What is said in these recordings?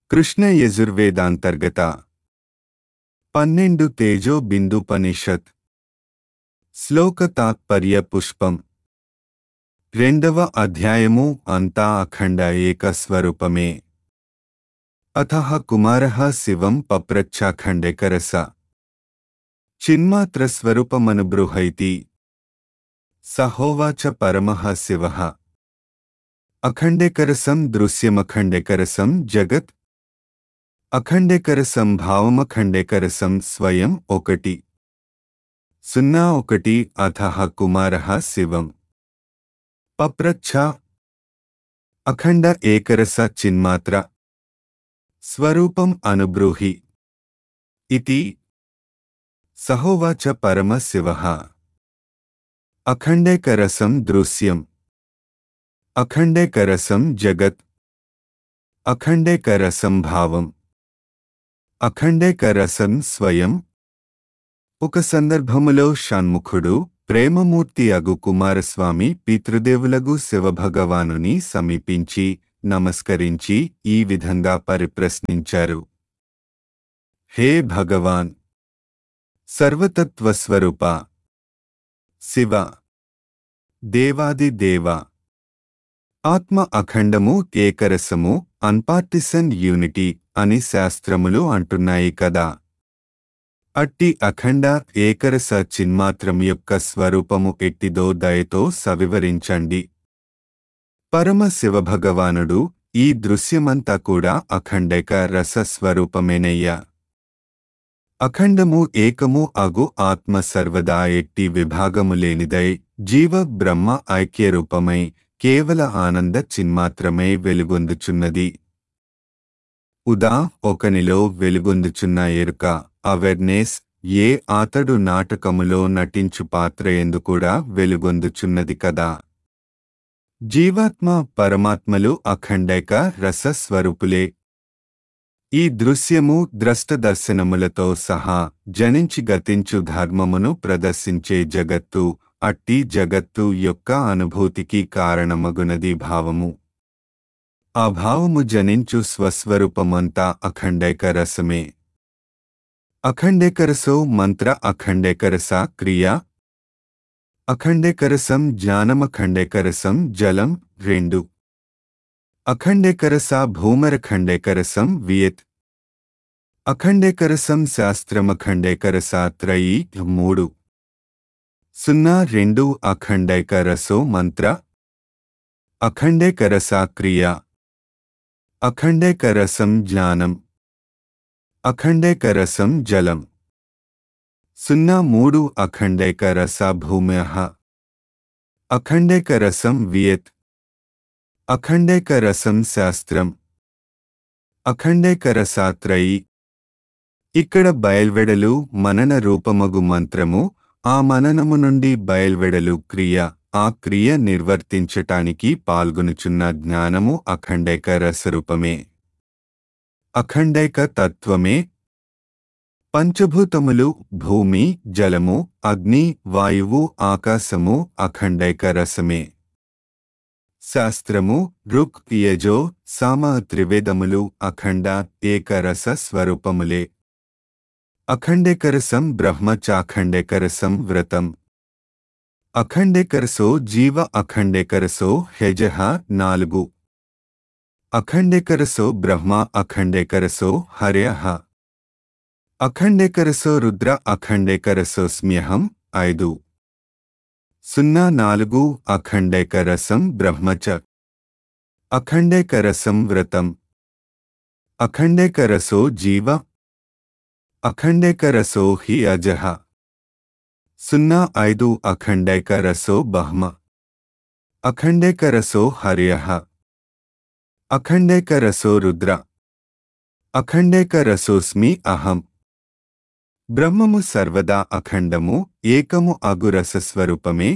కృష్ణ యజుర్వేదాంతర్గత పన్నెండు తేజో బిందుపనిషత్ శ్లోక తాత్పర్య పుష్పం రెండవ అధ్యాయము అంతా అఖండ ఏక స్వరూపమే అథ కుమారః శివం పప్రచ్ఛాఖండేకరస చిన్మాత్రస్వరూపమనుబృహైతి సహోవాచ పరమః శివః అఖండేకరసం దృశ్యమఖండేకరసం జగత్ అఖండేకరసం భావమఖండేకరసం స్వయం ఒకటి సున్నా ఒకటి అథ కుమారః శివం పప్రచ్ఛ అఖండ ఏకరస చిన్మాత్ర స్వరూపం అనుబ్రూహి ఇతి సహోవాచ పరమ శివః అఖండేకరసం దృశ్యం అఖండేకరసం జగత్ అఖండేకరసం భావం అఖండేకరసం స్వయం ఒక సందర్భములో షణ్ముఖుడు ప్రేమమూర్తి అగు కుమారస్వామి పితృదేవులగు శివభగవానుని సమీపించి నమస్కరించి ఈ విధంగా పరిప్రశ్నించారు హే భగవాన్ సర్వతత్వస్వరూప శివ దేవాది దేవ ఆత్మ అఖండము ఏకరసము అన్పార్టిసన్ యూనిటీ అని శాస్త్రములు అంటున్నాయి కదా అట్టి అఖండ ఏకరస చిన్మాత్రం యొక్క స్వరూపము ఎట్టిదో దయతో సవివరించండి పరమ శివభగవానుడు ఈ దృశ్యమంతా కూడా అఖండేక రస స్వరూపమేనయ్యా అఖండము ఏకము అగు ఆత్మ సర్వదా ఎట్టి విభాగము లేనిదై జీవ బ్రహ్మ ఐక్యరూపమై కేవల ఆనంద చిన్మాత్రమే వెలుగొందుచున్నది ఉదా ఒకనిలో వెలుగొందుచున్న ఎరుక అవేర్నెస్ ఏ ఆతడు నాటకములో నటించు పాత్ర ఎందు కూడా వెలుగొందుచున్నది కదా జీవాత్మ పరమాత్మలు అఖండైక రసస్వరూపులే ఈ దృశ్యము ద్రష్ట దర్శనములతో సహా జనించి గతించు ధర్మమును ప్రదర్శించే జగత్తు అట్టి జగత్తు యొక్క అనుభూతికి కారణమగునది భావము ఆ భావము జనించు స్వస్వరూపమంతా అఖండైక రసమే అఖండేకరసో మంత్ర అఖండేకరస క్రియ అఖండేకరసం జ్ఞానమఖండేకరసం జలం రెండు అఖండేకరస భూమరఖండేకరసం వియత్ అఖండేకరసం శాస్త్రమఖండేకరస త్రయీ మూడు సున్నా రెండు అఖండేకరసో మంత్ర అఖండేకరస క్రియ అఖండేకరసం జ్ఞానం అఖండేకరసం జలం సున్నా మూడు అఖండేకరస భూమ్య అఖండేకరసం వియత్ అఖండేకరసం శాస్త్రం అఖండేకరసాత్రయి ఇక్కడ బయల్వెడలు మనన రూపమగు మంత్రము ఆ మననము నుండి బయల్వెడలు క్రియ ఆ క్రియ నిర్వర్తించటానికి పాల్గొనుచున్న జ్ఞానము అఖండైక రసరూపమే అఖండైక తత్వమే పంచభూతములు భూమి జలము అగ్ని వాయువు ఆకాశము అఖండైక రసమే శాస్త్రము రుక్ యజో సామ త్రివేదములు అఖండ ఏకరస స్వరూపములే అఖండేకరసం బ్రహ్మచాఖండేకరసం వ్రతం అఖండేకరసో జీవ అఖండేకరసో హెజహ నాలుగు అఖండేకరసో బ్రహ్మ అఖండేకరసో హర్యః అఖండేకరసో రుద్ర అఖండేకరసోస్మ్యహం ఐదు సున్నా నాలుగు అఖండేకరసం బ్రహ్మచ అఖండేకరసం వ్రతం అఖండేకరసో జీవ అఖండేకరసో హి అజహ సున్నా ఐదు అఖండేకరసో బహ్మ అఖండేకరసో హర్యః అఖండేకరసో రుద్ర అఖండేకరసోస్మి అహం బ్రహ్మము సర్వదా అఖండము ఏకము అగురసస్వరూపమే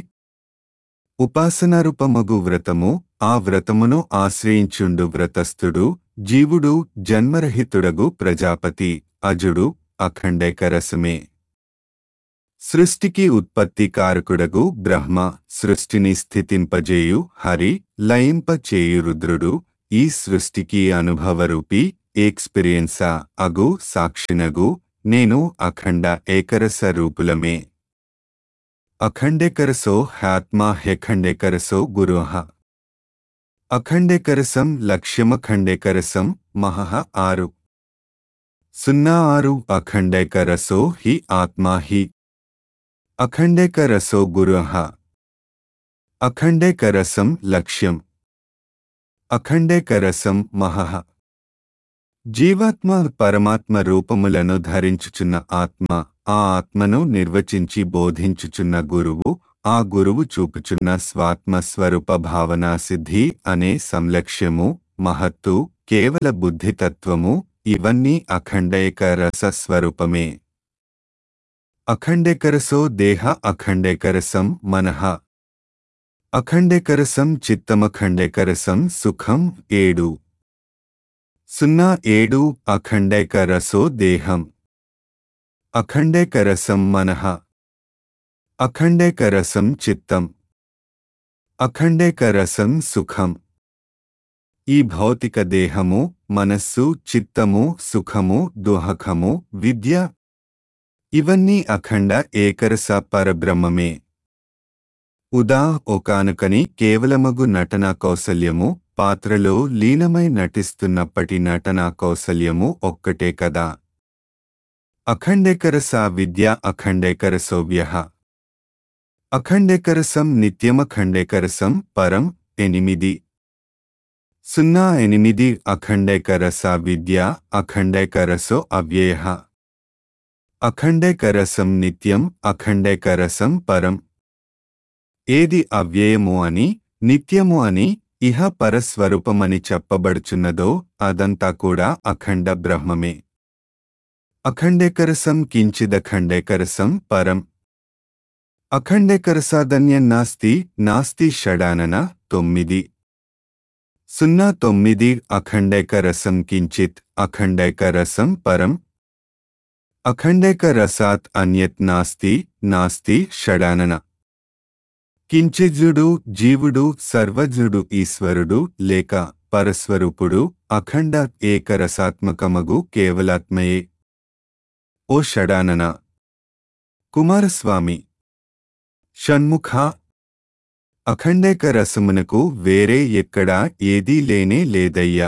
ఉపాసనారూపమగు వ్రతము ఆ వ్రతమును ఆశ్రయించుండు వ్రతస్థుడు జీవుడు జన్మరహితుడగు ప్రజాపతి అజుడు అఖండేకరసమే సృష్టికి ఉత్పత్తి కారకుడగు బ్రహ్మ సృష్టిని స్థితింపజేయు హరి లయింపచేయు రుద్రుడు ఈ సృష్టికి అనుభవరూపి ఎక్స్పీరియన్సా అగు సాక్షినగు నేను అఖండ ఏకరస రూపులమే అఖండేకరసో హ్యాత్మా హ్యఖండేకరసో గురోహ అఖండేకరసం లక్ష్యమఖండేకరసం మహః ఆరు సున్నా ఆరు అఖండేకరసో హి ఆత్మా హి అఖండేకరసో గురుః అఖండేకరసం లక్ష్యం అఖండేకరసం మహః జీవాత్మ పరమాత్మ రూపములను ధరించుచున్న ఆత్మ ఆ ఆత్మను నిర్వచించి బోధించుచున్న గురువు ఆ గురువు చూపుచున్న స్వాత్మ స్వరూప భావనా సిద్ధి అనే సంలక్ష్యము మహత్తు కేవల బుద్ధితత్వము ఇవన్నీ అఖండేక రస స్వరూపమే అఖండేకరసో దేహ అఖండేకరసం మనః అఖండేకరసం చిత్తమఖండేకరసం సుఖం ఏడు సున్నా ఏడు అఖండేకరసో దేహం అఖండేకరసం మనః అఖండేకరసం చిత్తం అఖండేకరసం సుఖం ఈ భౌతిక దేహము మనస్సు చిత్తము సుఖము దుహకము విద్య ఇవన్నీ అఖండ ఏకరస పరబ్రహ్మమే ఉదా ఒకానుకని కేవలమగు నటనా కౌశల్యము పాత్రలో లీనమై నటిస్తున్నప్పటి నటనా కౌశల్యము ఒక్కటే కదా అఖండేకరసా విద్య అఖండేకరసోవ్య అఖండేకరసం నిత్యమఖండేకరసం పరం ఎనిమిది సున్నా ఎనిమిది అఖండేకరస విద్య అఖండేకరసో అవ్యయ అఖండేకరసం నిత్యం అఖండేకరసం పరం ఏది అవ్యయము అని నిత్యము అని ఇహ పరస్వరూపమని చెప్పబడుచున్నదో అదంతా కూడా అఖండ బ్రహ్మమే అఖండేకరసం కించిదఖండేకరసం పరం అఖండేకరసాధన్యం నాస్తి నాస్తి షడానన తొమ్మిది సున్నా తొమ్మిది అఖండేకరసం కించిత్ అఖండేకరసం పరం అఖండేకరసాత్ అన్యత్ నాస్తి నాస్తి షడానన కించిజుడు జీవుడు సర్వజుడు ఈశ్వరుడు లేక పరస్వరూపుడు అఖండ ఏకరసాత్మకమగు కేవలాత్మయే ఓ షడానన కుమారస్వామి షణ్ముఖ అఖండేక రసమునకు వేరే ఎక్కడా ఏదీ లేనే లేదయ్యా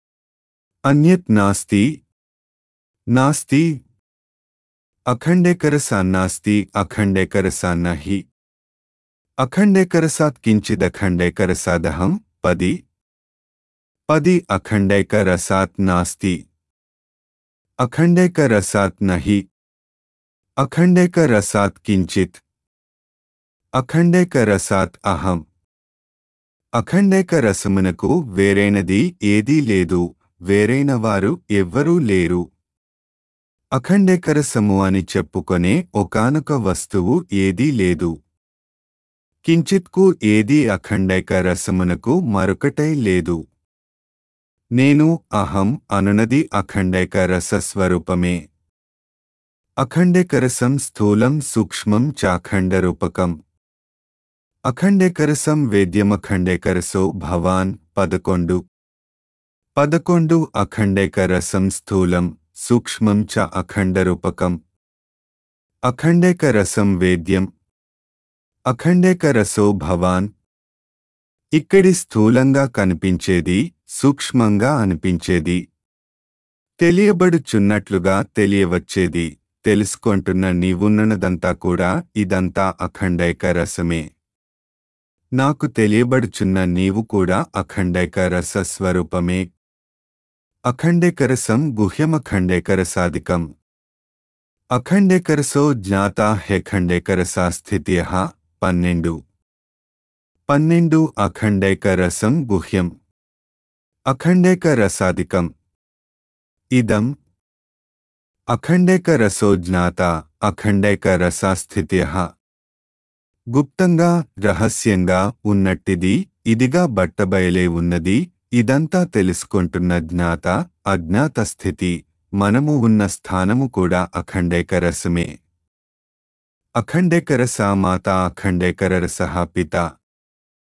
అన్యత్ నాస్తి నాస్తి అఖండేకరసాన్నాస్తి అఖండేకరసాన్నహి అఖండేకరసాత్ కించిదఖండేకరసాదహం పది పది అఖండేకరసాత్ నాస్తి అఖండేకరసాత్ నహి అఖండేకరసాత్ కించిత్ అఖండేకరసాత్ అహం అఖండేక రసమునకు వేరైనది ఏదీ లేదు వేరైన వారు ఎవ్వరూ లేరు అఖండేకరసము అని చెప్పుకొనే ఒకానొక వస్తువు ఏదీ లేదు కించిత్కు ఏదీ అఖండేక రసమునకు మరొకటై లేదు నేను అహం అనునది అఖండేక రస స్వరూపమే అఖండేకరసం స్థూలం సూక్ష్మం చాఖండరూపకం అఖండేకరసం వేద్యమఖండేకరసో భవాన్ పదకొండు పదకొండు అఖండేకరసం స్థూలం సూక్ష్మం చ అఖండరూపకం అఖండేకరసం వేద్యం అఖండేకరసో భవాన్ ఇక్కడి స్థూలంగా కనిపించేది సూక్ష్మంగా అనిపించేది తెలియబడుచున్నట్లుగా తెలియవచ్చేది తెలుసుకుంటున్న నీవున్నదంతా కూడా ఇదంతా అఖండైక రసమే నాకు తెలియబడుచున్న నీవు కూడా అఖండైక రస స్వరూపమే అఖండేకరసం గుహ్యమఖండేకరసాదికం అఖండేకరసో జ్ఞాత హెఖండేకరసా స్థిత్య పన్నెండు పన్నెండు అఖండేకరసం గుహ్యం అఖండేకరసాదికం ఇదం అఖండేకరసో జ్ఞాత అఖండేకరసా స్థిత్య గుప్తంగా రహస్యంగా ఉన్నట్టిది ఇదిగా బట్టబయలే ఉన్నది ఇదంతా తెలుసుకుంటున్న జ్ఞాత అజ్ఞాత స్థితి మనము ఉన్న స్థానము కూడా అఖండేకరసమే అఖండేకరసా మాత అఖండేకరరసః పిత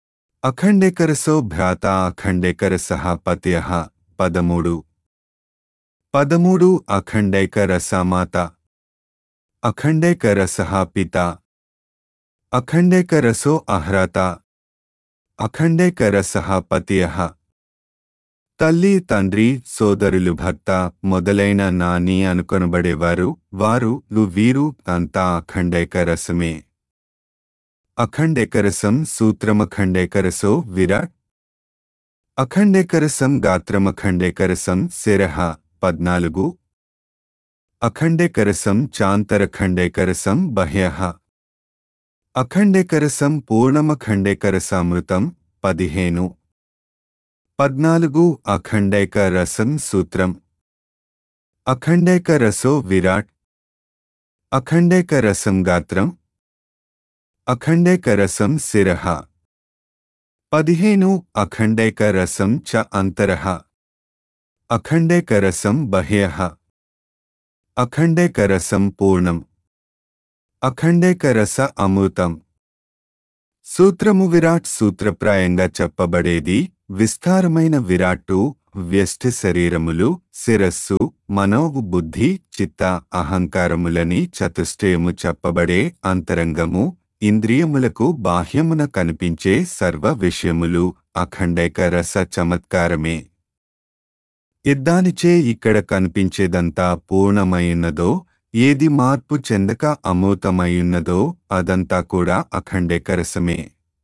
అఖండేకరసో భ్రాత అఖండేకరసః పత్యః పదమూడు పదమూడు అఖండైక రసమాత అఖండైక రసః పిత అఖండైక రసో అహ్రత అఖండైక రసః పతియః తల్లి తండ్రి సోదరులు భర్త మొదలైన నాని అనుకొనబడేవారు వారు లు వీరు అంతా అఖండైక రసమే అఖండేకరసం సూత్రమఖండేకరసో విరాట్ అఖండేకరసం గాత్రమఖండేకరసం శిరః పద్నాలుగు అఖండేకరసం చాంతరఖండేకరసం బహ్యః అఖండేకరసం పూర్ణమఖండేకరసామృతం పదిహేను పద్నాలుగు అఖండైక రసం సూత్రం అఖండైక రసో విరాట్ అఖండైక రసం గాత్రం అఖండైక రసం శిరః పదిహేను అఖండైక రసం చ అంతరః అఖండైక రసం బహ్యః అఖండైక రసం పూర్ణం అఖండైక రస అమృతం సూత్రము విరాట్ సూత్రప్రాయంగా చెప్పబడేది విస్తారమైన విరాట్టు వ్యష్టి శరీరములు శిరస్సు మనో బుద్ధి చిత్త అహంకారములని చతుష్టయము చెప్పబడే అంతరంగము ఇంద్రియములకు బాహ్యమున కనిపించే సర్వ విషయములు అఖండైక రస చమత్కారమే ఇద్దానిచే ఇక్కడ కనిపించేదంతా పూర్ణమైయున్నదో ఏది మార్పు చెందక అమూతమైయున్నదో అదంతా కూడా అఖండేకరసమే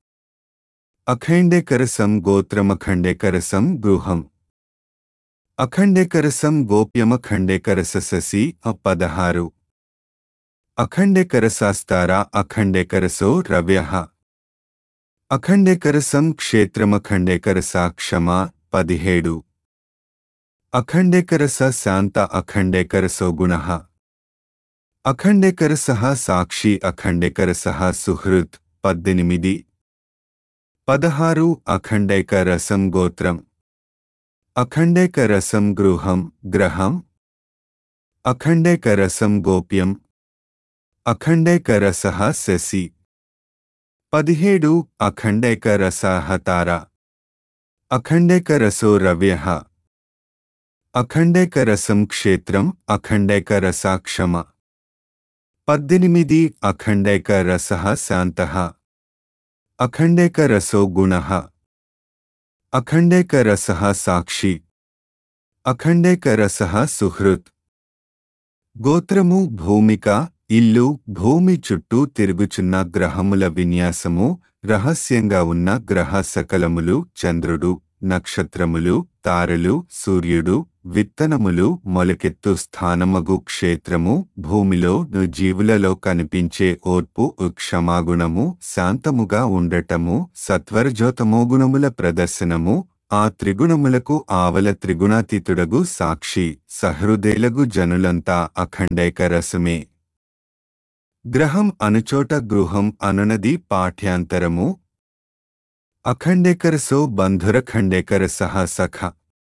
అఖండేకరసం గోత్రమఖండేకరసం గృహం అఖండేకరసం గోప్యమఖండేకరససి పదహారు అఖండేకరసాస్తార అఖండేకరసో రవ్య అఖండేకరసం క్షేత్రమఖండేకరసా క్షమా పదిహేడు అఖండేకరస శాంత అఖండేకరసో గుణ అఖండేకరస సాక్షి అఖండేకరస సుహృత్ పద్దెనిమిది పదహారు అఖండైక రసం గోత్రం అఖండైక రసం గృహం గ్రహం అఖండైక రసం గోప్యం అఖండైక రస శశి పదిహేడు అఖండైక రసః తార అఖండైక రసో రవ్య అఖండైక రసం క్షేత్రం అఖండైక రసాక్షమ పద్దెనిమిది అఖండైక రసః శాంతః అఖండైక రసో గుణ అఖండైక రసః సాక్షి అఖండైక రసః సుహృత్ గోత్రము భూమిక ఇల్లు భూమి చుట్టూ తిరుగుచున్న గ్రహముల విన్యాసము రహస్యంగా ఉన్న గ్రహ సకలములు చంద్రుడు నక్షత్రములు తారలు సూర్యుడు విత్తనములు మొలకెత్తు స్థానమగు క్షేత్రము భూమిలో జీవులలో కనిపించే ఓర్పు క్షమాగుణము శాంతముగా ఉండటము సత్వరజోతమో గుణముల ప్రదర్శనము ఆ త్రిగుణములకు ఆవల త్రిగుణాతీతుడగు సాక్షి సహృదయులగు జనులంతా అఖండైక రసమే గ్రహం అనుచోట గృహం అనునది పాఠ్యాంతరము అఖండేకరసో బంధురఖండేకర సహ సఖ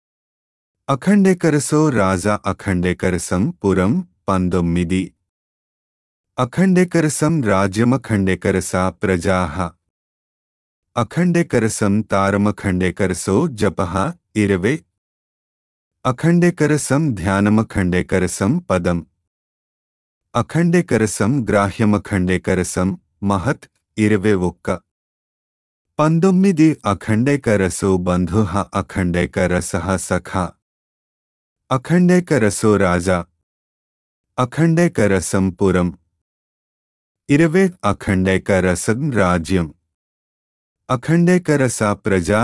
అఖండేకరసో రాజా అఖండేకరసం పురం పంతొమ్మిది అఖండేకరసం రాజ్యమఖండేకరసా ప్రజాః అఖండేకరసం తారమఖండేకరసో జపః ఇరవై అఖండేకరసం ధ్యానమఖండేకరసం పదం అఖండేకరసం గ్రాహ్యమఖండేకరసం మహత్ ఇరవై ఒక్క పంతొమ్మిది అఖండేకరసో బంధు అఖండేకరస సఖ అఖండేకరసో రాజా అఖండేకరసం పురం ఇరవై అఖండేకరసం రాజ్యం అఖండేకరస ప్రజా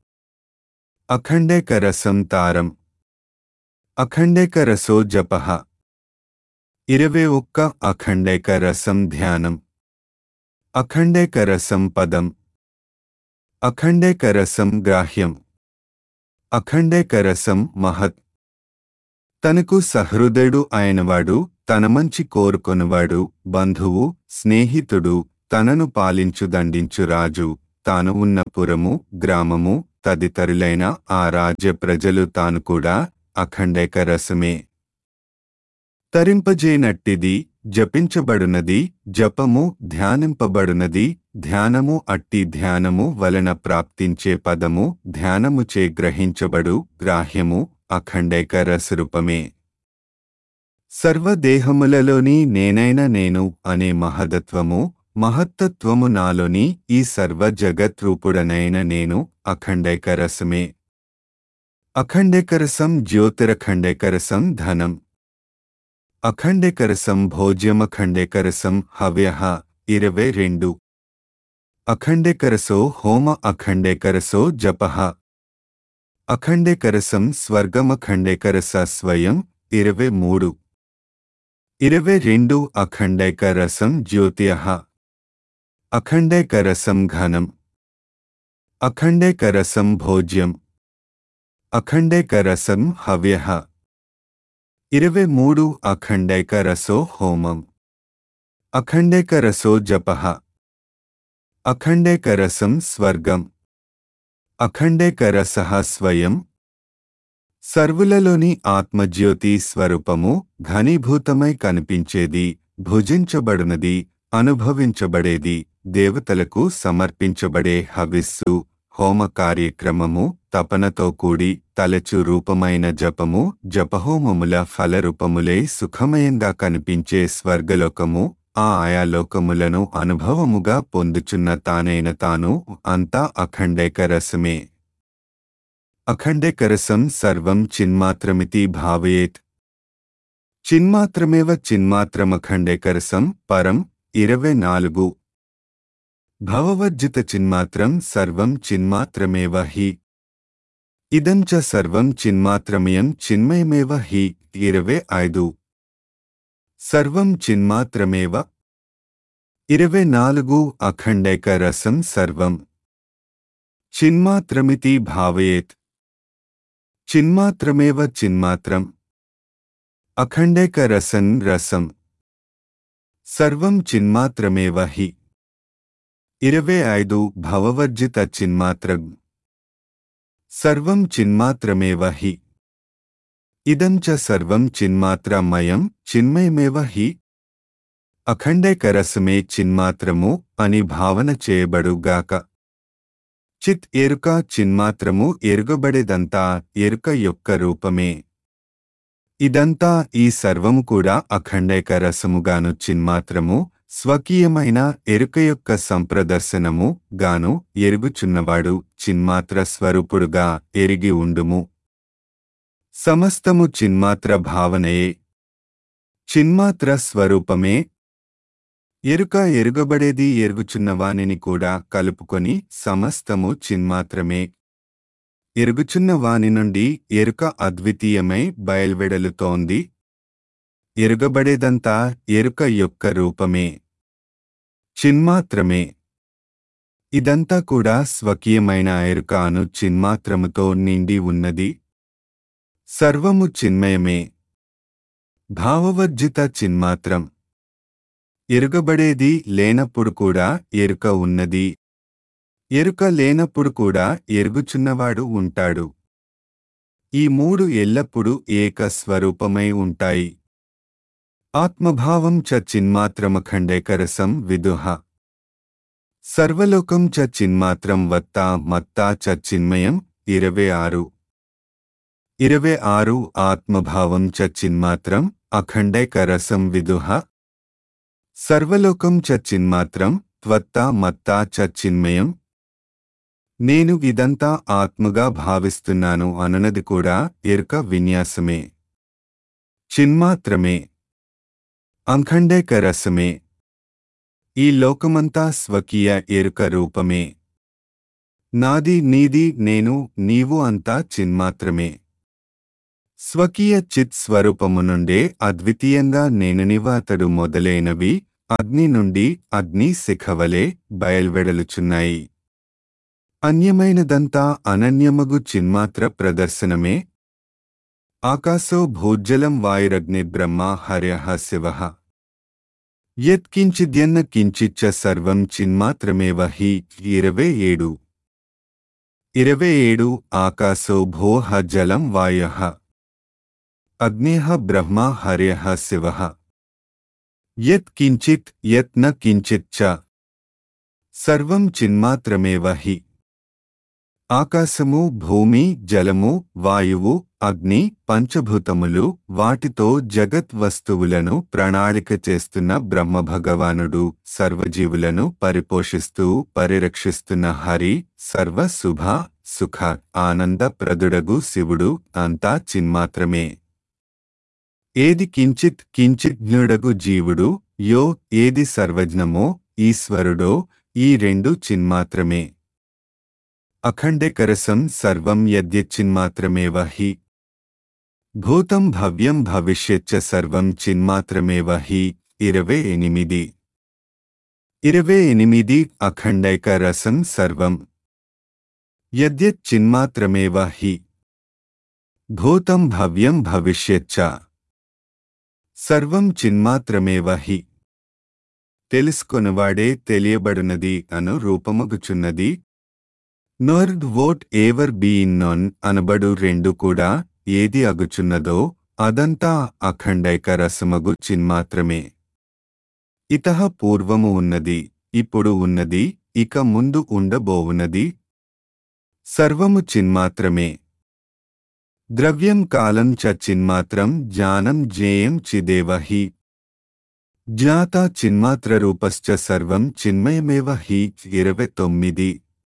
అఖండేకరసం తారం అఖండేకరసో జప ఇరవై ఒక్క అఖండేకరసం ధ్యానం అఖండేకరసం పదం అఖండేకరసం గ్రాహ్యం అఖండేకరసం మహత్ తనకు సహృదయుడు అయినవాడు తన మంచి కోరుకొనువాడు బంధువు స్నేహితుడు తనను పాలించు దండించు రాజు తాను ఉన్న పురము గ్రామము తదితరులైన ఆ రాజ్య ప్రజలు తాను కూడా అఖండేక రసమే తరింపజేనట్టిది జపించబడునది జపము ధ్యానింపబడునది ధ్యానము అట్టి ధ్యానము వలన ప్రాప్తించే పదము ధ్యానముచే గ్రహించబడు గ్రాహ్యము అఖండైక రసరూపమే సర్వదేహములలోని నేనైన నేను అనే మహదత్వము మహత్తత్వము నాలోని ఈ సర్వ జగత్రూపుడనైన నేను అఖండైకరసమే అఖండేకరసం జ్యోతిరఖండేకరసం ధనం అఖండేకరసం భోజ్యమఖండేకరసం హవ్యః ఇరవై రెండు అఖండేకరసో హోమ అఖండేకరసో జపః అఖండేకరసం స్వర్గమఖండేకరస స్వయం ఇరవై మూడు ఇరవై రెండు అఖండైకరసం జ్యోతియః అఖండైకరసం ఘనం అఖండైకరసం భోజ్యం అఖండైకరసం హవ్యః ఇరవై మూడు అఖండైకరసో హోమం అఖండైకరసో జపః అఖండైకరసం స్వర్గం అఖండైకరసః స్వయం సర్వులలోని ఆత్మజ్యోతి స్వరూపము ఘనీభూతమై కనిపించేది భుజించబడునది అనుభవించబడేది దేవతలకు సమర్పించబడే హవిస్సు హోమ కార్యక్రమము తపనతో కూడి తలచు రూపమైన జపము జపహోమముల ఫలరూపములే సుఖమయంగా కనిపించే స్వర్గలోకము ఆ ఆయా లోకములను అనుభవముగా పొందుచున్న తానైన తాను అంతా అఖండైకరసమే అఖండేకరసం సర్వం చిన్మాత్రమితి భావయేత్ చిన్మాత్రమేవ చిన్మాత్రమఖండేకరసం పరం ఇరవై నాలుగు భవవర్జిత చిన్మాత్రం సర్వం చిన్మాత్రమేవ హి ఇదం చ సర్వం చిన్మాత్రమయం చిన్మయమేవ హి ఇరవై ఐదు సర్వం చిన్మాత్రమేవ ఇరవై నాలుగు అఖండైకరసం సర్వం చిన్మాత్రమితి భావయేత్ చిన్మాత్రమేవ చిన్మాత్రం అఖండైకరసన్ రసం సర్వం చిన్మాత్రమేవ హి ఇరవై ఐదు భవవర్జిత చిన్మాత్రం సర్వం చిన్మాత్రమేవ హి ఇదం చ సర్వం చిన్మాత్రమయం చిన్మయమేవ హి అఖండైకరసమే చిన్మాత్రము అని భావన చేయబడుగాక చిత్ ఎరుక చిన్మాత్రము ఎరుగబడేదంతా ఎరుక యొక్క రూపమే ఇదంతా ఈ సర్వము కూడా అఖండైక రసముగాను చిన్మాత్రము స్వకీయమైన ఎరుక యొక్క సంప్రదర్శనము గాను ఎరుగుచున్నవాడు చిన్మాత్ర స్వరూపుడుగా ఎరిగి ఉండుము సమస్తము చిన్మాత్ర భావనయే చిన్మాత్ర స్వరూపమే ఎరుక ఎరుగబడేది ఎరుగుచున్నవానిని కూడా కలుపుకొని సమస్తము చిన్మాత్రమే ఎరుగుచున్న వాని నుండి ఎరుక అద్వితీయమై బయల్వెడలుతోంది ఎరుగబడేదంతా ఎరుక యొక్క రూపమే చిన్మాత్రమే ఇదంతా కూడా స్వకీయమైన ఎరుక అను చిన్మాత్రముతో నిండి ఉన్నది సర్వము చిన్మయమే భావవర్జిత చిన్మాత్రం ఎరుగబడేది లేనప్పుడు కూడా ఎరుక ఉన్నది ఎరుక లేనప్పుడు కూడా ఎరుగుచున్నవాడు ఉంటాడు ఈ మూడు ఎల్లప్పుడూ ఏక స్వరూపమై ఉంటాయి ఆత్మభావం చ చిన్మాత్రమఖండేకరసం విదుహ సర్వలోకం చ చిన్మాత్రం వత్తా మత్తా చ చిన్మయం ఇరవై ఆరు ఇరవై ఆరు ఆత్మభావం చ చిన్మాత్రం అఖండైకరసం విదుహ సర్వలోకం చ చిన్మాత్రం త్వత్తా మత్తా చ చిన్మయం నేను ఇదంతా ఆత్మగా భావిస్తున్నాను అననది కూడా ఎరుక విన్యాసమే చిన్మాత్రమే అంఖండేక రసమే ఈ లోకమంతా స్వకీయ ఎరుక రూపమే నాది నీది నేను నీవు అంతా చిన్మాత్రమే స్వకీయ చిత్ స్వరూపము నుండే అద్వితీయంగా నేననివాతడు మొదలైనవి అగ్ని నుండి అగ్ని శిఖవలే బయల్వెడలుచున్నాయి అన్యమైనదంతా అనన్యమగు చిన్మాత్ర ప్రదర్శనమే ఆకాశో భూజ్జలం వాయురగ్నిర్బ్రహ్మ హర్యః శివః యత్కించిద్యన్న కించిచ్చ సర్వం చిన్మాత్రమేవ హి ఇరవై ఏడు ఇరవై ఏడు ఆకాశో భోః జలం వాయః అగ్నేః బ్రహ్మ హర్యః శివః యత్ కించిత్ యత్ న కించిత్ చ సర్వం చిన్మాత్రమేవ హి ఆకాశము భూమి జలము వాయువు అగ్ని పంచభూతములు వాటితో జగత్ వస్తువులను ప్రణాళిక చేస్తున్న బ్రహ్మభగవానుడు సర్వజీవులను పరిపోషిస్తూ పరిరక్షిస్తున్న హరి సర్వ శుభ సుఖ ఆనంద ప్రదుడగు శివుడు అంతా చిన్మాత్రమే ఏది కించిత్ కించిజ్ఞుడగు జీవుడు యో ఏది సర్వజ్ఞమో ఈశ్వరుడో ఈ రెండు చిన్మాత్రమే అఖండేకరసం సర్వం యద్యచ్చిన్మాత్రమేవ హి భూతం భవ్యం భవిష్యచ్చ సర్వం చిన్మాత్రమేవ హి ఇరవై ఎనిమిది ఇరవై ఎనిమిది అఖండైక రసం సర్వం యద్యత్ చిన్మాత్రమేవ హి భూతం భవ్యం భవిష్యచ్చ సర్వం చిన్మాత్రమేవ హి తెలుసుకొనువాడే తెలియబడునది అను రూపమగుచున్నది నోర్డ్ వోట్ ఏవర్ బీఇన్ నొన్ అనబడు రెండు కూడా ఏది అగుచున్నదో అదంతా అఖండైక రసమగు చిన్మాత్రమే ఇతః పూర్వము ఉన్నది ఇప్పుడు ఉన్నది ఇక ముందు ఉండబోవున్నది సర్వము చిన్మాత్రమే ద్రవ్యం కాలం చ చిన్మాత్రం జ్ఞానం జ్ఞేయం చిదేవ హి జ్ఞాత చిన్మాత్రరూపశ్చ సర్వం చిన్మయమేవ హి ఇరవై తొమ్మిది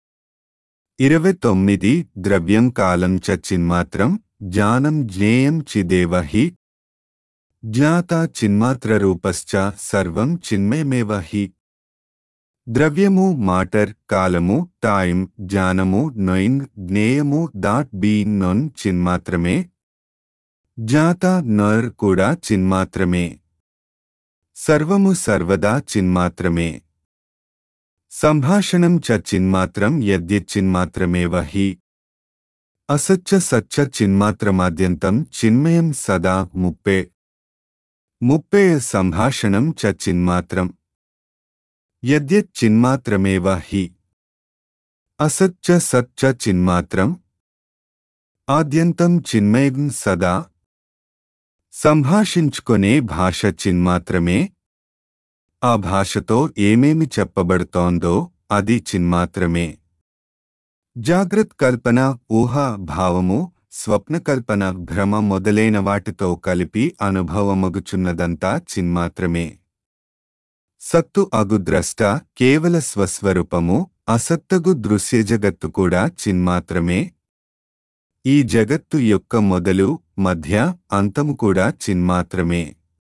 ఇరవై తొమ్మిది ద్రవ్యం కాలం చ చిన్మాత్రం జ్ఞానం జ్ఞేయం చిదేవ హి జ్ఞాత చిన్మాత్రరూపశ్చ సర్వం చిన్మయమేవ హి ద్రవ్యము మాటర్ కాలము టైం జ్ఞానము నొయిన్ జ్ఞేయము దాట్ బీన్ నొన్ చిన్మాత్రమే జ్ఞాత నర్ కూడా చిన్మాత్రమే సర్వము సర్వదా చిన్మాత్రమే సంభాషణం చ చిన్మాత్రం యద్యచ్చిన్మాత్రమేవ హి అసచ్చ సచ్చ చిన్మాత్రమాద్యంతం చిన్మయం సదా ముప్పే ముప్పే సంభాషణం చ చిన్మాత్రం యద్యత్ చిన్మాత్రమేవ హి అసచ్చ సచ్చ చిన్మాత్రం ఆద్యంతం చిన్మయం సదా సంభాషించుకొనే భాష చిన్మాత్రమే ఆ భాషతో ఏమేమి చెప్పబడుతోందో అది చిన్మాత్రమే జాగ్రత్ కల్పన ఊహ భావము స్వప్నకల్పన భ్రమ మొదలైన వాటితో కలిపి అనుభవమగుచున్నదంతా చిన్మాత్రమే సత్తు అగు ద్రష్ట కేవల స్వస్వరూపము అసత్తగు దృశ్య జగత్తు కూడా చిన్మాత్రమే ఈ జగత్తు యొక్క మొదలు మధ్య అంతము కూడా చిన్మాత్రమే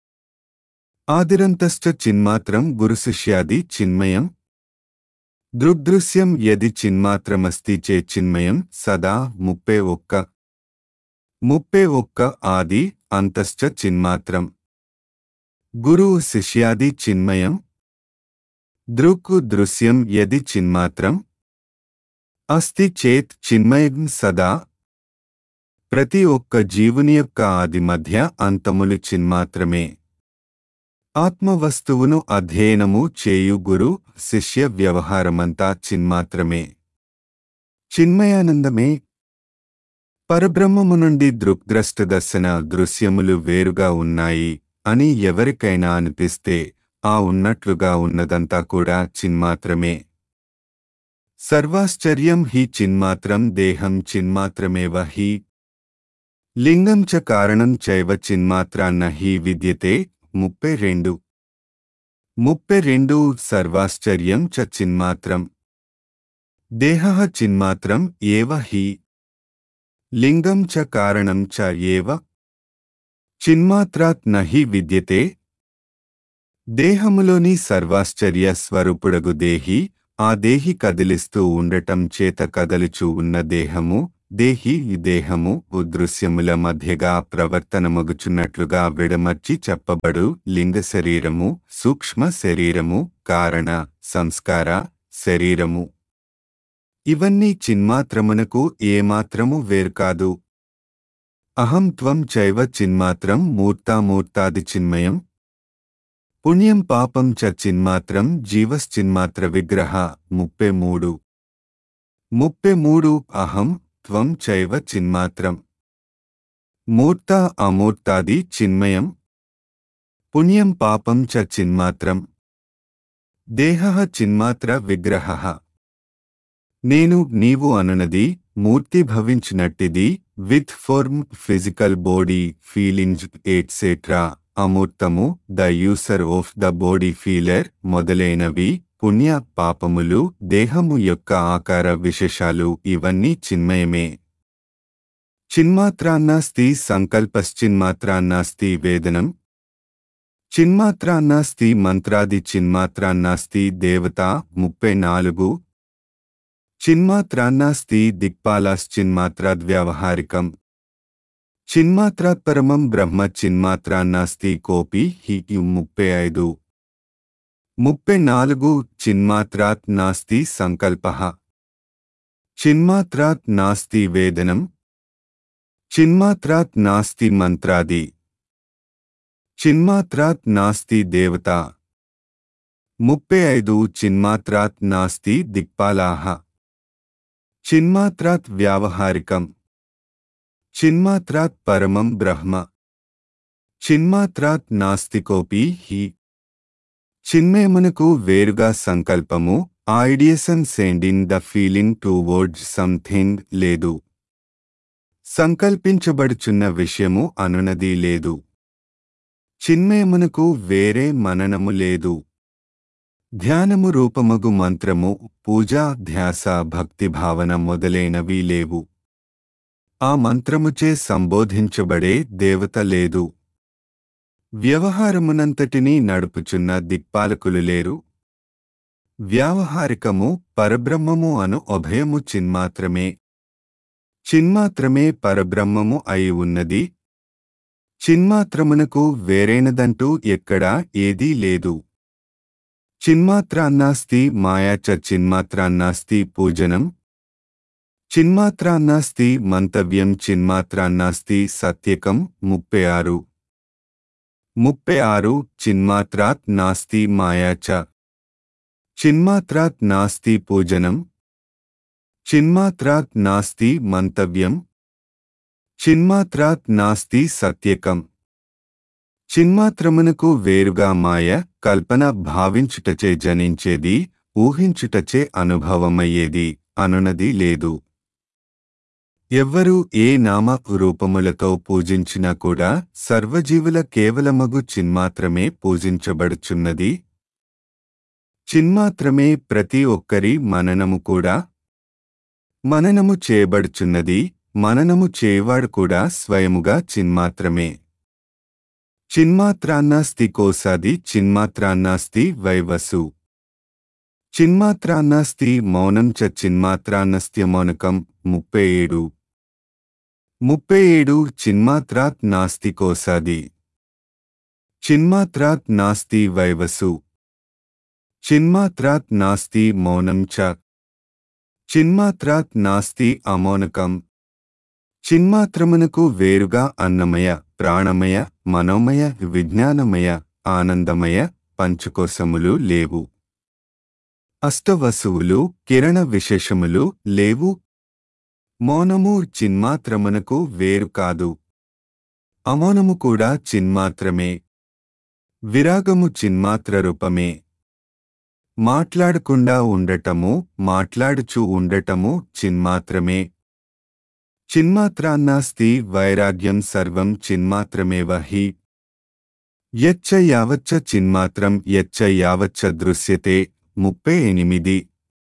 ఆదిరంతశ్చ చిన్మాత్రం గురుశిష్యాది చిన్మయం దృగ్దృశ్యం యది చిన్మాత్రమస్తి చే చిన్మయం సదా ముప్పే ఒక్క ముప్పే ఒక్క ఆది అంతశ్చ చిన్మాత్రం గురువు శిష్యాది చిన్మయం దృక్కు దృశ్యం యది చిన్మాత్రం అస్తి చేత్ చిన్మయం సదా ప్రతి ఒక్క జీవుని యొక్క ఆది మధ్య అంతములు చిన్మాత్రమే ఆత్మవస్తువును అధ్యయనము చేయు గురు శిష్య వ్యవహారమంతా చిన్మాత్రమే చిన్మయానందమే పరబ్రహ్మము నుండి దృగ్ద్రష్ట దర్శన దృశ్యములు వేరుగా ఉన్నాయి అని ఎవరికైనా అనిపిస్తే ఆ ఉన్నట్లుగా ఉన్నదంతా కూడా చిన్మాత్రమే సర్వాశ్చర్యం హి చిన్మాత్రం దేహం చిన్మాత్రమేవ హి లింగం చ కారణం చైవ చిన్మాత్రాన్న హి విద్యతే ముప్పై రెండు ముప్పై రెండు సర్వాశ్చర్యం చ చిన్మాత్రం దేహ చిన్మాత్రం ఏవ హి లింగం చ కారణం చ ఏవ చిన్మాత్రాత్ నహి విద్యతే దేహములోని సర్వాశ్చర్య స్వరూపుడగు దేహి ఆ దేహి కదిలిస్తూ ఉండటం చేత కదలుచూ ఉన్న దేహము దేహి ఈ దేహము ఉదృశ్యముల మధ్యగా ప్రవర్తనమగుచున్నట్లుగా విడమర్చి చెప్పబడు లింగ శరీరము సూక్ష్మ శరీరము కారణ సంస్కార శరీరము ఇవన్నీ చిన్మాత్రమునకు ఏమాత్రము వేరుకాదు అహం త్వం చైవ చిన్మాత్రం మూర్తామూర్తాది చిన్మయం పుణ్యం పాపం చ చిన్మాత్రం జీవశ్చిన్మాత్ర విగ్రహ ముప్పై మూడు ముప్పై మూడు అహం త్వం చైవ చిన్మాత్రం మూర్త అమూర్తాది చిన్మయం పుణ్యం పాపం చ చిన్మాత్రం దేహ చిన్మాత్ర విగ్రహ నేను నీవు అనునది మూర్తి భవించినట్టిది with form physical body feelings etcetera అమూర్తము the user of the body feeler మొదలైనవి పుణ్య పాపములు దేహము యొక్క ఆకార విశేషాలు ఇవన్నీ చిన్మయమే చిన్మాత్రాన్నాస్తి సంకల్పశ్చిన్మాత్రాన్నాస్తి వేదనం చిన్మాత్రాన్నాస్తి మంత్రాది చిన్మాత్రాన్నాస్తి దేవత ముప్పై నాలుగు చిన్మాత్రాన్నాస్తి దిక్పాలాశ్చిన్మాత్రాద్వ్యావహారికం చిన్మాత్రాత్పరమం బ్రహ్మ చిన్మాత్రాన్నాస్తి కోపి హి ముప్పై ఐదు ముప్పై నాలుగు చిన్మాత్రాత్ నాస్తి సంకల్ప చిన్మాత్రాత్ నాస్తి వేదనం చిన్మాత్రాత్ నాస్తి మంత్రాది చిన్మాత్రాత్ నాస్తి దేవత ముప్పై ఐదు చిన్మాత్రాత్ నాస్తి దిక్పాలాహ చిన్మాత్రాత్ వ్యావహారికం చిన్మాత్రాత్ పరమం బ్రహ్మ చిన్మాత్రాత్ నాస్తికోపి హి చిన్మయమునకు వేరుగా సంకల్పము ideation sending the feeling towards something లేదు సంకల్పించబడుచున్న విషయము అనునది లేదు చిన్మయమునకు వేరే మననము లేదు ధ్యానము రూపమగు మంత్రము పూజా ధ్యాస భక్తి భావన మొదలైనవి లేవు ఆ మంత్రముచే సంబోధించబడే దేవత లేదు వ్యవహారమునంతటినీ నడుపుచున్న దిక్పాలకులు లేరు వ్యావహారికము పరబ్రహ్మము అను అభయము చిన్మాత్రమే చిన్మాత్రమే పరబ్రహ్మము అయి ఉన్నది చిన్మాత్రమునకు వేరైనదంటూ ఎక్కడా ఏదీ లేదు చిన్మాత్రాన్నాస్తి మాయాచ చిన్మాత్రాన్నాస్తి పూజనం చిన్మాత్రాన్నాస్తి మంతవ్యం చిన్మాత్రాన్నాస్తి సత్యకం ముప్పై ఆరు ముప్పై ఆరు చిన్మాత్రాత్ నాస్తి మాయాచ చిన్మాత్రాత్ నాస్తి పూజనం చిన్మాత్రాత్ నాస్తి మంతవ్యం చిన్మాత్రాత్ నాస్తి సత్యకం చిన్మాత్రమునకు వేరుగా మాయ కల్పన భావించుటచే జనించేది ఊహించుటచే అనుభవమయ్యేది అనునది లేదు ఎవ్వరూ ఏ నామ రూపములతో పూజించినా కూడా సర్వజీవుల కేవలమగు చిన్మాత్రమే పూజించబడుచున్నది చిన్మాత్రమే ప్రతి ఒక్కరి మననము కూడా మననము చేయబడుచున్నది మననము చేయవాడు కూడా స్వయముగా చిన్మాత్రమే చిన్మాత్రాన్నాస్తి కోసాది చిన్మాత్రాన్నాస్తి వైవసు చిన్మాత్రాన్నాస్తి మౌనం చ చిన్మాత్రాన్నస్త్యమౌనకం ముప్పై ఏడు ముప్పై ఏడు చిన్మాత్రాత్ నాస్తి కోసాది చిన్మాత్రాత్ నాస్తి వైవసు చిన్మాత్రాత్ నాస్తి మౌనం చ చిన్మాత్రాత్ నాస్తి అమౌనకం చిన్మాత్రమునకు వేరుగా అన్నమయ ప్రాణమయ మనోమయ విజ్ఞానమయ ఆనందమయ పంచకోశములు లేవు అష్టవసువులు కిరణ విశేషములు లేవు మౌనము చిన్మాత్రమునకు వేరు కాదు అమౌనము కూడా చిన్మాత్రమే విరాగము చిన్మాత్ర రూపమే మాట్లాడకుండా ఉండటము మాట్లాడుచూ ఉండటము చిన్మాత్రమే చిన్మాత్రాన్నాస్తి వైరాగ్యం సర్వం చిన్మాత్రమేవ హి యచ్చ యావచ్చ చిన్మాత్రం యచ్చ యావచ్చ దృశ్యతే ముప్పై ఎనిమిది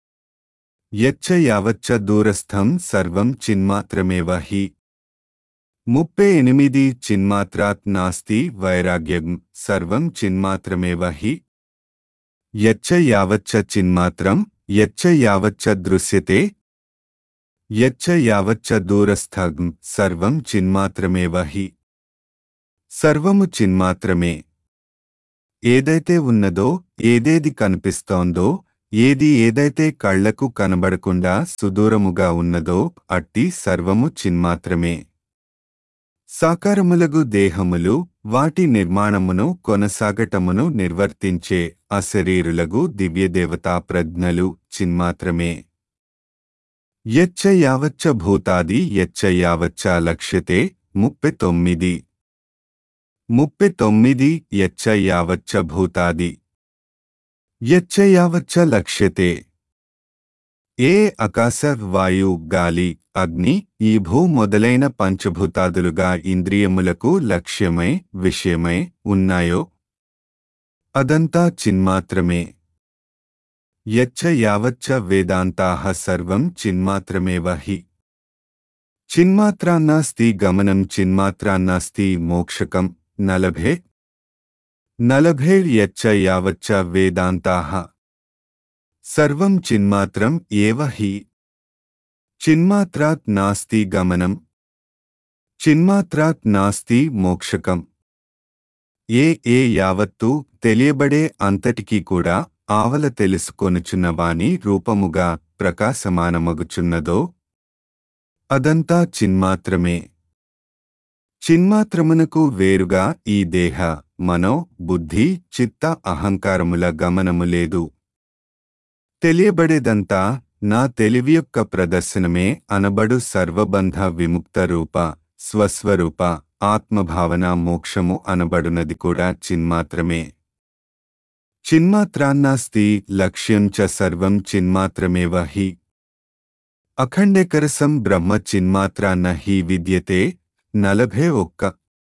యచ్చ యావచ్చ దూరస్థం సర్వం చిన్మాత్రమేవ హి ముప్పై ఎనిమిది చిన్మాత్రాత్ నాస్తి వైరాగ్యం సర్వం చిన్మాత్రమేవ హి యచ్చ యావచ్చ చిన్మాత్రం యచ్చ యావచ్చ దృశ్యతే యచ్చ యావచ్చ దూరస్థం సర్వం చిన్మాత్రమేవ హి సర్వము చిన్మాత్రమే ఏదైతే ఉన్నదో ఏదేది కనిపిస్తోందో ఏది ఏదైతే కళ్లకు కనబడకుండా సుదూరముగా ఉన్నదో అట్టి సర్వము చిన్మాత్రమే సాకారములగు దేహములు వాటి నిర్మాణమును కొనసాగటమును నిర్వర్తించే అశరీరులగు దివ్యదేవతా ప్రజ్ఞలు చిన్మాత్రమే యచ్చ యావచ్చ భూతాది యచ్చ యావచ్చ లక్ష్యతే ముప్పై తొమ్మిది ముప్పై తొమ్మిది యచ్చ యావచ్చ భూతాది యచ్చ యావచ్చ లక్ష్యతే ఏ ఆకాశ వాయు గాలి అగ్ని ఈ భూ మొదలైన పంచభూతాదులుగా ఇంద్రియములకు లక్ష్యమై విషయమై ఉన్నాయో అదంతా చిన్మాత్రమే యచ్చ యావచ్చ వేదాంతాః సర్వం చిన్మాత్రమేవ హి చిన్మాత్రాన్నాస్తి గమనం చిన్మాత్రాన్నాస్తి మోక్షకం నలభే నలభేర్యచ్చ యావచ్చ వేదాంతాః సర్వం చిన్మాత్రం ఏవ హి చిన్మాత్రాత్ నాస్తి గమనం చిన్మాత్రాత్ నాస్తి మోక్షకం ఏ ఏ యావత్తు తెలియబడే అంతటికీ కూడా ఆవల తెలుసుకొనుచున్న వాని రూపముగా ప్రకాశమానమగుచున్నదో అదంతా చిన్మాత్రమే చిన్మాత్రమునకు వేరుగా ఈ దేహ మనో బుద్ధి చిత్త అహంకారముల గమనము లేదు తెలియబడేదంతా నా తెలివి యొక్క ప్రదర్శనమే అనబడు సర్వబంధ విముక్త రూప స్వస్వరూప ఆత్మభావన మోక్షము అనబడునది కూడా చిన్మాత్రమే చిన్మాత్రాన్నాస్తి లక్ష్యం చ సర్వం చిన్మాత్రమేవ హి అఖండేకరసం బ్రహ్మ చిన్మాత్రాన్న హి విద్యతే నలభే ఒక్క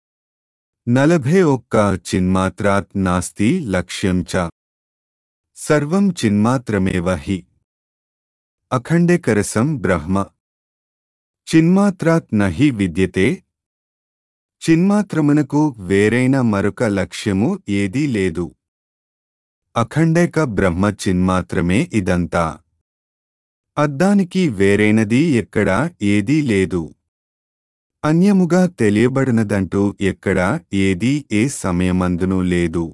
నలభే ఒక్క చిన్మాత్రాత్ నాస్తి లక్ష్యం చ సర్వం చిన్మాత్రమేవ హి అఖండేకరసం బ్రహ్మ చిన్మాత్రాత్ నహి విద్యతే చిన్మాత్రమునకు వేరైన మరొక లక్ష్యము ఏదీ లేదు అఖండేక బ్రహ్మ చిన్మాత్రమే ఇదంతా అద్దానికి వేరైనది ఎక్కడా ఏదీ లేదు అన్యముగా తెలియబడినదంటూ ఎక్కడా ఏదీ ఏ సమయమందునూ లేదు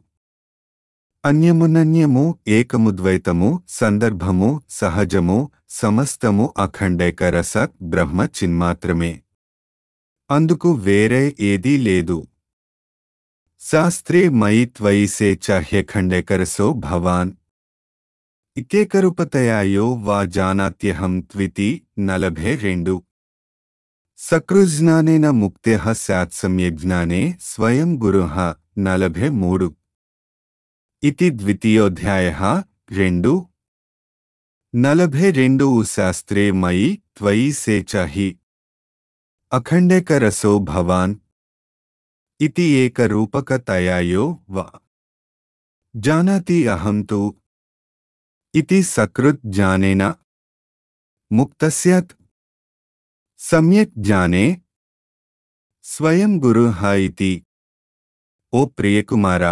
అన్యమునన్యము ఏకముద్వైతము సందర్భము సహజము సమస్తము అఖండైక రస బ్రహ్మ చిన్మాత్రమే అందుకు వేరే ఏదీ లేదు శాస్త్రే మయి త్వయి సే చాహ్యఖండేకరసో భవాన్ ఇత్యేకరూపతయాయో వా జానాత్యహం త్వితి నలభే రెండు సకృజ్ఞానేన ముక్త్యః స్యాత్ సమ్యజ్ఞానే స్వయం గురుః నలభే మూడు ఇతి ద్వితీయోధ్యాయః రెండు నలభే రెండు శాస్త్రే మయి త్వయి సేచహి అఖండేకరసో భవాన్ ఇతి ఏకరూపకతయాయో వ జానాతి అహం తు ఇతి సకృత్ జానేన ముక్తస్యాత్ సమ్యక్ జానే స్వయం గురుః ఇతి ఓ ప్రియకుమారా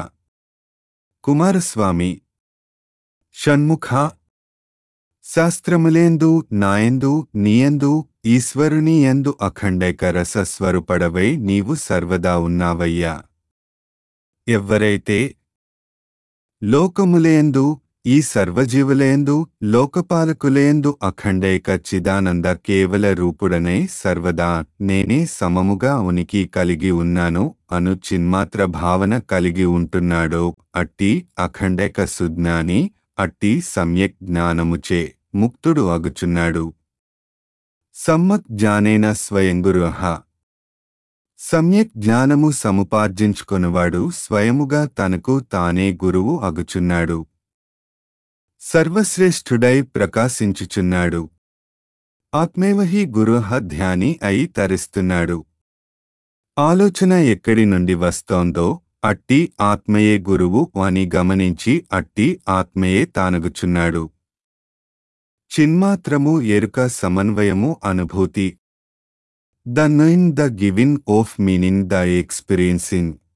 కుమారస్వామి షణ్ముఖ శాస్త్రములేందు నాయందు నీయందు ఈశ్వరుని యందు అఖండైక రసస్వరుపడవై నీవు సర్వదా ఉన్నావయ్యా ఎవ్వరైతే లోకములేందు ఈ సర్వజీవులేందు లోకపాలకులేందు అఖండైక చిదానంద కేవల రూపుడనై సర్వదా నేనే సమముగా ఉనికి కలిగి ఉన్నాను అను చిన్మాత్ర భావన కలిగి ఉంటున్నాడో అట్టి అఖండైక సుజ్ఞాని అట్టి సమ్యక్ జ్ఞానముచే ముక్తుడు అగుచున్నాడు సమ్మక్ జ్ఞానేన స్వయంగురుహ సమ్యక్ జ్ఞానము సముపార్జించుకొనువాడు స్వయముగా తనకు తానే గురువు అగుచున్నాడు సర్వశ్రేష్ఠుడై ప్రకాశించుచున్నాడు ఆత్మేవహి గురుహ ధ్యాని అయి తరిస్తున్నాడు ఆలోచన ఎక్కడి నుండి వస్తోందో అట్టి ఆత్మయే గురువు అని గమనించి అట్టి ఆత్మయే తానగుచున్నాడు చిన్మాత్రము ఎరుక సమన్వయము అనుభూతి the knowing the giving of meaning the experiencing